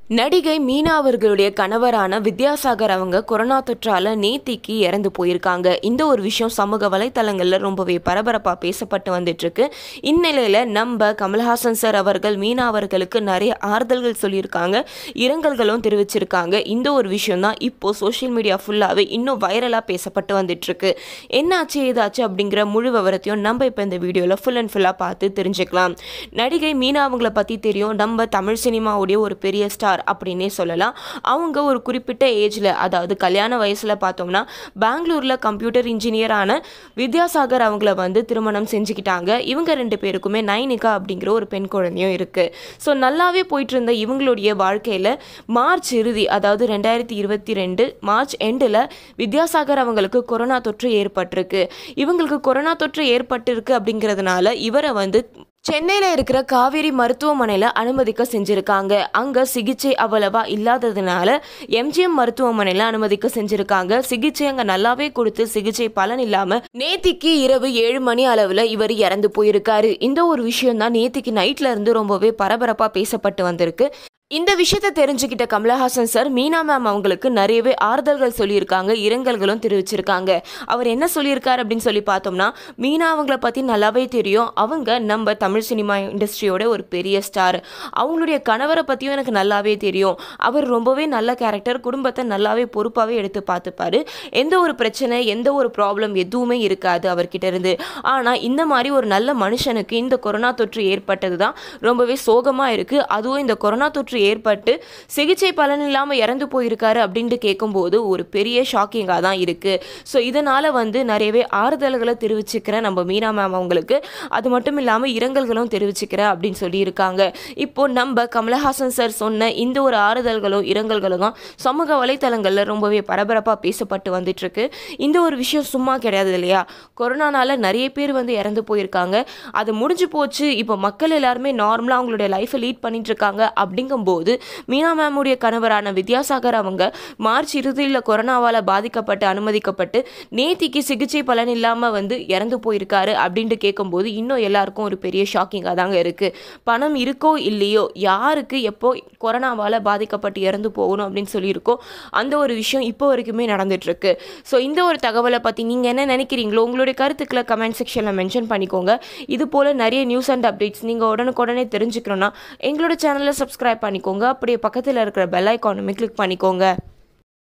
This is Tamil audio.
நடிகை மீனா அவர்களுடைய கணவரான வித்யாசாகர் அவங்க கொரோனா தொற்றால நேத்திக்கு இறந்து போயிருக்காங்க இந்த ஒரு விஷயம் சமூக வலைத்தளங்களில் ரொம்பவே பரபரப்பாக பேசப்பட்டு வந்துட்டு இருக்கு இந்நிலையில் நம்ம கமல்ஹாசன் சார் அவர்கள் மீனா அவர்களுக்கு நிறைய ஆறுதல்கள் சொல்லியிருக்காங்க இரங்கல்களும் தெரிவிச்சிருக்காங்க இந்த ஒரு விஷயம் தான் இப்போ சோஷியல் மீடியா ஃபுல்லாகவே இன்னும் வைரலாக பேசப்பட்டு வந்துட்டு இருக்கு என்னாச்சு ஏதாச்சு அப்படிங்கிற முழு விவரத்தையும் நம்ம இப்போ இந்த வீடியோவில் ஃபுல் அண்ட் ஃபுல்லாக பார்த்து தெரிஞ்சுக்கலாம் நடிகை மீனா அவங்கள பற்றி தெரியும் நம்ம தமிழ் சினிமாவுடைய ஒரு பெரிய ஸ்டார் அப்படின்னே சொல்லலாம் அவங்க ஒரு குறிப்பிட்ட ஏஜில் அதாவது கல்யாண வயசில் பார்த்தோம்னா பெங்களூரில் கம்ப்யூட்டர் இன்ஜினியரான வித்யாசாகர் அவங்கள வந்து திருமணம் செஞ்சுக்கிட்டாங்க இவங்க ரெண்டு பேருக்குமே நைனிகா அப்படிங்கிற ஒரு பெண் குழந்தையும் இருக்குது ஸோ நல்லாவே போயிட்டு இருந்த இவங்களுடைய வாழ்க்கையில் மார்ச் இறுதி அதாவது ரெண்டாயிரத்தி இருபத்தி ரெண்டு மார்ச் எண்டில் வித்யாசாகர் அவங்களுக்கு கொரோனா தொற்று ஏற்பட்டிருக்கு இவங்களுக்கு கொரோனா தொற்று ஏற்பட்டிருக்கு அப்படிங்கிறதுனால இவரை வந்து சென்னையில் இருக்கிற காவேரி மருத்துவமனையில் அனுமதிக்க செஞ்சுருக்காங்க அங்கே சிகிச்சை அவ்வளவா இல்லாததுனால எம்ஜிஎம் மருத்துவமனையில் அனுமதிக்க செஞ்சுருக்காங்க சிகிச்சை அங்கே நல்லாவே கொடுத்து சிகிச்சை பலன் இல்லாமல் நேத்திக்கு இரவு ஏழு மணி அளவில் இவர் இறந்து போயிருக்காரு இந்த ஒரு விஷயம் தான் நேத்திக்கு நைட்ல இருந்து ரொம்பவே பரபரப்பாக பேசப்பட்டு வந்திருக்கு இந்த விஷயத்தை தெரிஞ்சுக்கிட்ட கமலஹாசன் சார் மீனா மேம் அவங்களுக்கு நிறையவே ஆறுதல்கள் சொல்லியிருக்காங்க இரங்கல்களும் தெரிவிச்சிருக்காங்க அவர் என்ன சொல்லியிருக்காரு அப்படின்னு சொல்லி பார்த்தோம்னா மீனா அவங்கள பற்றி நல்லாவே தெரியும் அவங்க நம்ம தமிழ் சினிமா இண்டஸ்ட்ரியோட ஒரு பெரிய ஸ்டார் அவங்களுடைய கணவரை பற்றியும் எனக்கு நல்லாவே தெரியும் அவர் ரொம்பவே நல்ல கேரக்டர் குடும்பத்தை நல்லாவே பொறுப்பாகவே எடுத்து பார்த்துப்பாரு எந்த ஒரு பிரச்சனை எந்த ஒரு ப்ராப்ளம் எதுவுமே இருக்காது அவர்கிட்ட இருந்து ஆனால் இந்த மாதிரி ஒரு நல்ல மனுஷனுக்கு இந்த கொரோனா தொற்று ஏற்பட்டது தான் ரொம்பவே சோகமாக இருக்குது அதுவும் இந்த கொரோனா தொற்று தொற்று ஏற்பட்டு சிகிச்சை பலன் இல்லாமல் இறந்து போயிருக்காரு அப்படின்ட்டு கேட்கும்போது ஒரு பெரிய ஷாக்கிங்காக தான் இருக்குது ஸோ இதனால் வந்து நிறையவே ஆறுதல்களை தெரிவிச்சுக்கிறேன் நம்ம மீனா மேம் அவங்களுக்கு அது மட்டும் இல்லாமல் இரங்கல்களும் தெரிவிச்சுக்கிறேன் அப்படின்னு சொல்லியிருக்காங்க இப்போ நம்ம கமலஹாசன் சார் சொன்ன இந்த ஒரு ஆறுதல்களும் இரங்கல்களும் தான் சமூக வலைத்தளங்களில் ரொம்பவே பரபரப்பாக பேசப்பட்டு வந்துட்டுருக்கு இந்த ஒரு விஷயம் சும்மா கிடையாது இல்லையா கொரோனானால நிறைய பேர் வந்து இறந்து போயிருக்காங்க அது முடிஞ்சு போச்சு இப்போ மக்கள் எல்லாருமே நார்மலாக அவங்களுடைய லைஃப்பை லீட் பண்ணிட்டு இருக்காங்க அப்படிங்கும் போது மீனா மேமுடைய கணவரான வித்யாசாகர் அவங்க மார்ச் இறுதியில் கொரோனாவால் பாதிக்கப்பட்டு அனுமதிக்கப்பட்டு நேத்திக்கு சிகிச்சை பலன் இல்லாமல் வந்து இறந்து போயிருக்காரு அப்படின்ட்டு கேட்கும்போது இன்னும் எல்லாருக்கும் ஒரு பெரிய ஷாக்கிங்காக தாங்க இருக்குது பணம் இருக்கோ இல்லையோ யாருக்கு எப்போ கொரோனாவால் பாதிக்கப்பட்டு இறந்து போகணும் அப்படின்னு சொல்லியிருக்கோ அந்த ஒரு விஷயம் இப்போ வரைக்குமே நடந்துட்டுருக்கு ஸோ இந்த ஒரு தகவலை பற்றி நீங்கள் என்ன நினைக்கிறீங்களோ உங்களுடைய கருத்துக்களை கமெண்ட் செக்ஷனில் மென்ஷன் பண்ணிக்கோங்க இது போல் நிறைய நியூஸ் அண்ட் அப்டேட்ஸ் நீங்கள் உடனுக்குடனே தெரிஞ்சுக்கணுன்னா எங்களோட சேனலை சப்ஸ்கிரைப் பண்ணிக்கோங்க அப்படியே பக்கத்தில் இருக்கிற பெல் ஐக்கானுமே கிளிக் பண்ணிக்கோங்க